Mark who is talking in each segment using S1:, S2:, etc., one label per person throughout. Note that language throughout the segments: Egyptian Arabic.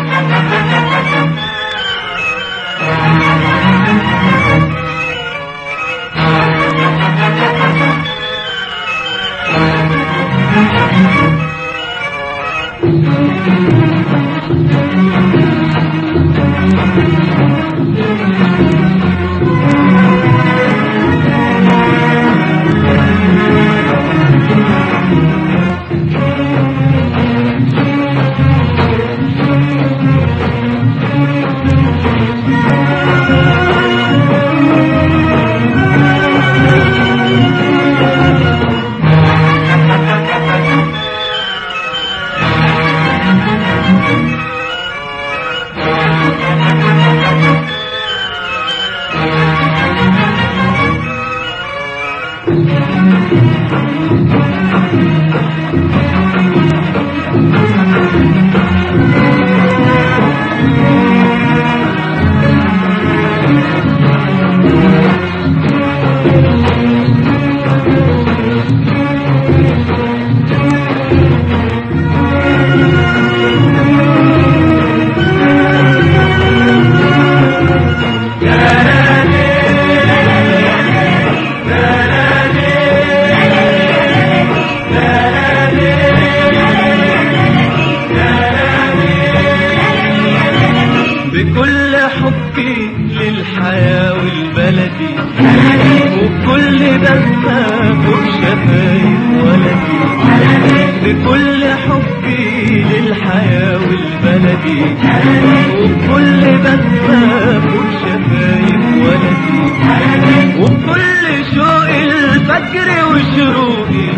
S1: بكل حبي للحياة والبلدي وبكل دمة فوق شفايف ولدي بكل حبي للحياة والبلدي وبكل دمة فوق شفايف ولدي وبكل شوق الفجر وشروقي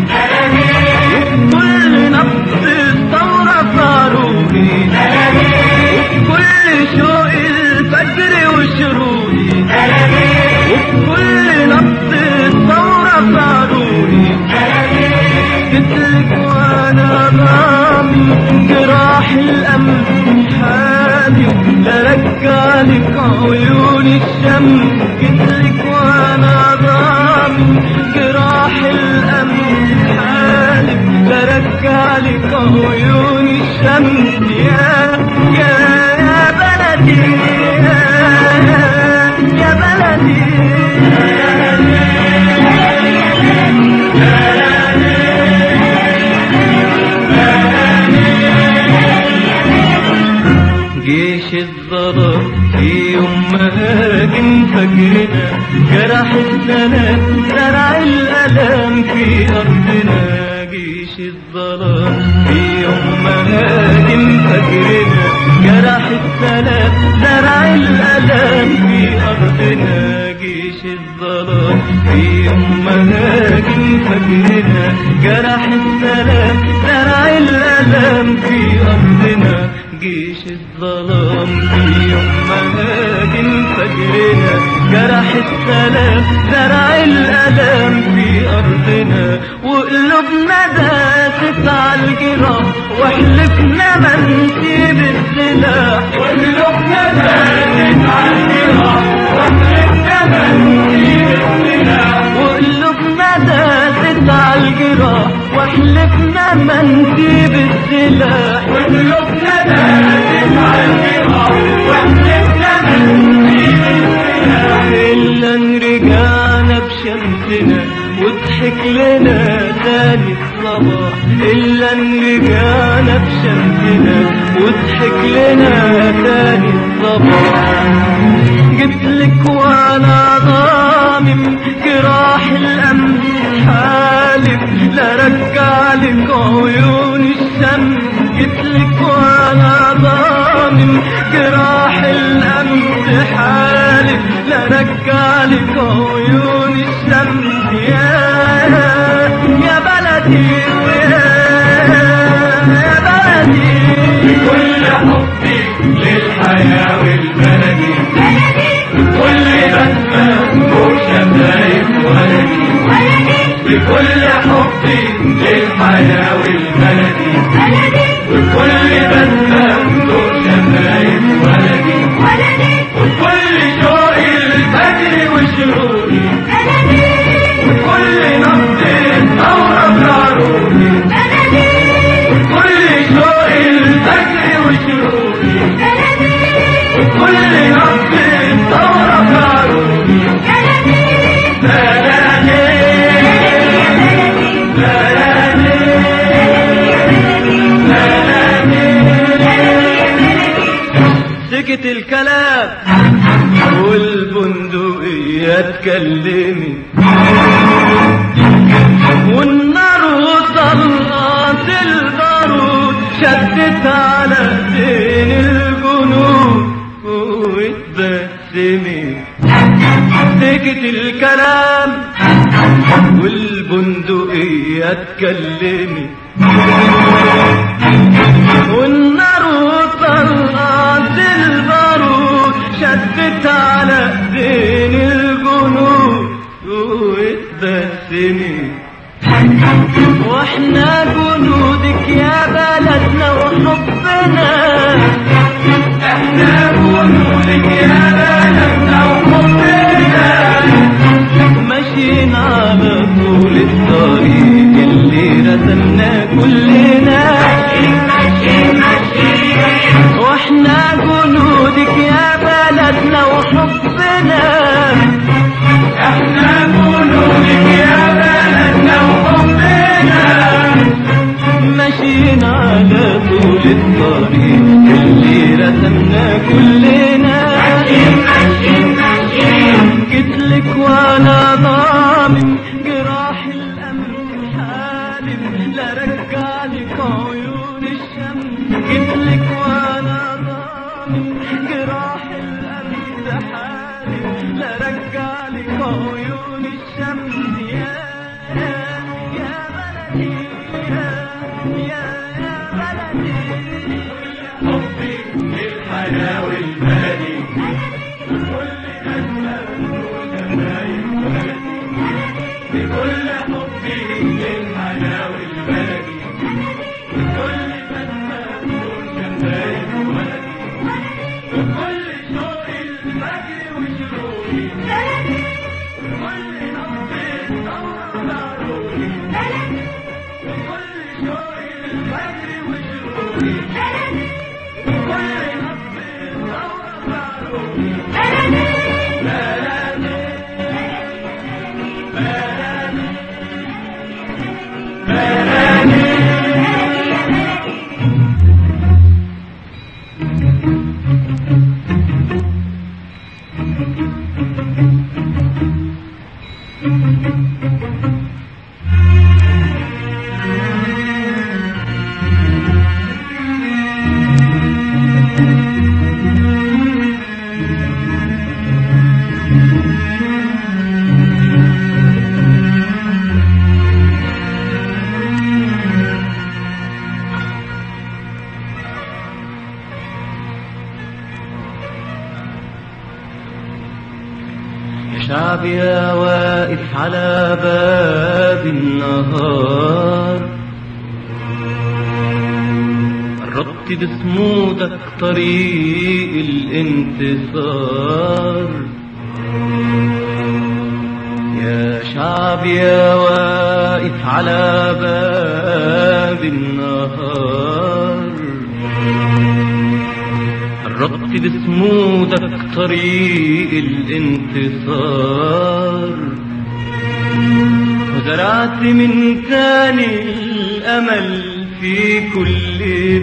S1: وبكل نبض الثورة فاروقي وبكل شوق الفجر وشروقي وبكل نبض الثورة فاروقي جيتلك وانا ضامن جراح الامل حالي لرجعلك عيون الشم جيتلك وانا ضامن جراح الامل حالي لرجعلك عيون الشم يا يا يا بلدي يا, يا بلدي جيش الظلام في يوم ما هاجم فجرنا جرح السلام زرع الألم في أرضنا جيش الظلام في يوم ما هاجم فجرنا جرح السلام زرع الألم في أرضنا جيش الظلام في يوم ما هاجم فجرنا جرح السلام زرع الألم في أرضنا جيش الظلام في يوم ما هاجم فجرنا جرح السلام زرع الألم في أرضنا وقلوبنا داست على الجراح وحلفنا ما نسيب السلاح وقلوبنا داست على الجراح وحلفنا ما نسيب السلاح وقلوبنا داست على الجراح وحلفنا ما نسيب السلاح وقلوبنا داست على الجراح وحلفنا ما نسيب السلاح إلا إن رجعنا بشمسنا وضحك لنا تاني الصباح إلا إن رجعنا بشمسنا وضحك لنا تاني الصباح جبتلك وانا ضامم جراح الامن حالف لا رجع لك عيون الشم جبتلك وانا ضامم جراح الامن حالف لا رجع لك عيون الشم يا يا بلدي ويا يا بلدي
S2: بكل حبي للحياة والبلدي بكل بسمة فوق شفايف ولدي بكل حبي للحياة والبلدي بكل بسمة فوق شفايف ولدي وبكل شوق الفجر وشروقي كل نبض ثورة في عروقي بلدي
S1: سكت الكلام والبندقية اتكلمت والنار وطلقت البارود شدت على دين الجنود واتبسمت سكت الكلام والبندقية اتكلمت والنار وطلقت البارود شدت على دين الجنود واتبسمت واحنا جنودك يا بلدنا وحبنا
S2: احنا جنودك يا بلدنا وحبنا
S1: ماشيين على طول الطريق اللي رسمناه كلنا واحنا جنودك يا بلدنا وحبنا
S2: احنا جنودك يا بلدنا وحبنا
S1: ماشيين على طول الطريق اللي رسمناه كلنا جيتلك وانا ضامن جراح الامن حالم لا رجعلك عيون الشمس جيتلك وانا ضامن جراح الامن حالم لا رجعلك عيون الشمس يا يا بلدي يا يا يا بلدي
S2: حبي للحياة والبلدي بكل حبي للحياة والبلدي بكل بسمة وشفايف ولدي بكل شوق الفجر وشروقي بكل نبض الثورة ضروري بكل شوق الفجر وشروقي بكل نبض الثورة ضروري
S1: يا شعب يا واقف على باب النهار قربت بصمودك طريق الانتصار يا شعب يا واقف على باب النهار قربت بصمودك طريق الانتصار وزرعت من تاني الأمل في كل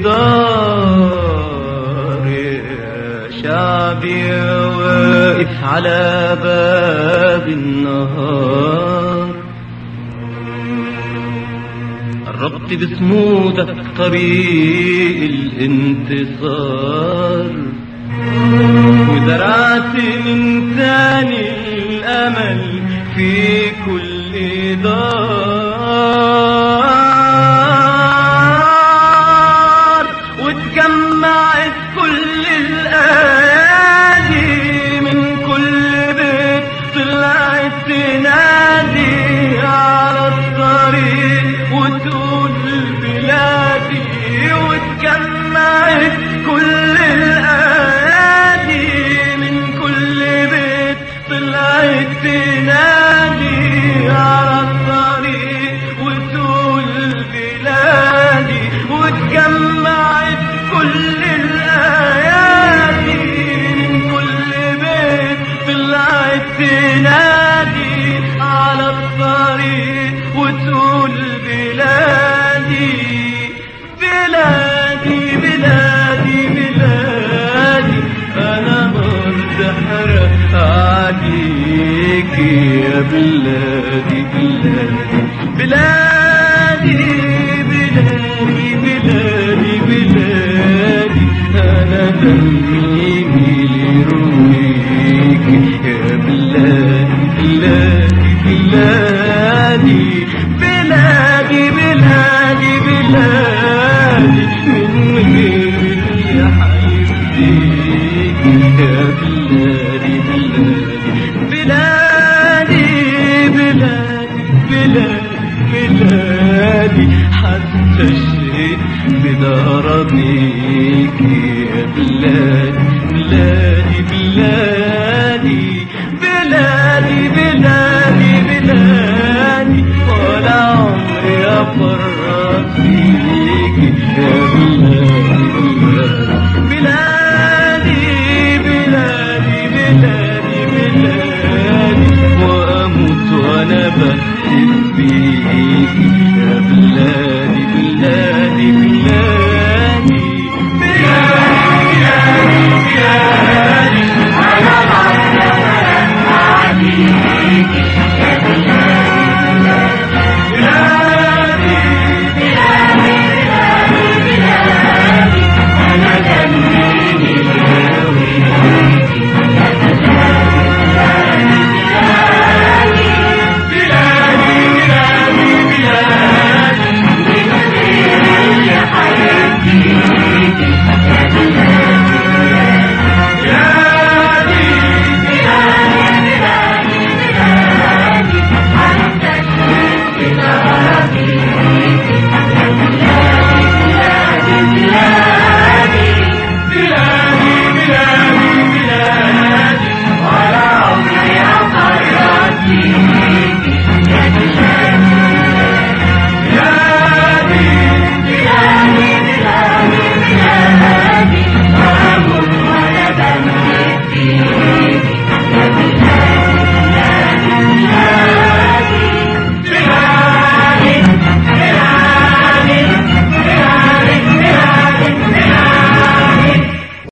S1: دار يا شعبي يا واقف على باب النهار قربت بصمودك طريق الانتصار وزرعت من ثاني الأمل في كل دار وتجمعت كل الأيادي من كل بيت طلعت تنادي على الطريق وتقول بلادي وتجمعت كل الأيادي من كل بيت طلعت تنادي يا بلادي بلادي بلادي بلادي بلادي بلادي أنا دمي لرويك يا بلادي بلادي بلادي بلادي بلادي بلادي من غير يا حبيبتي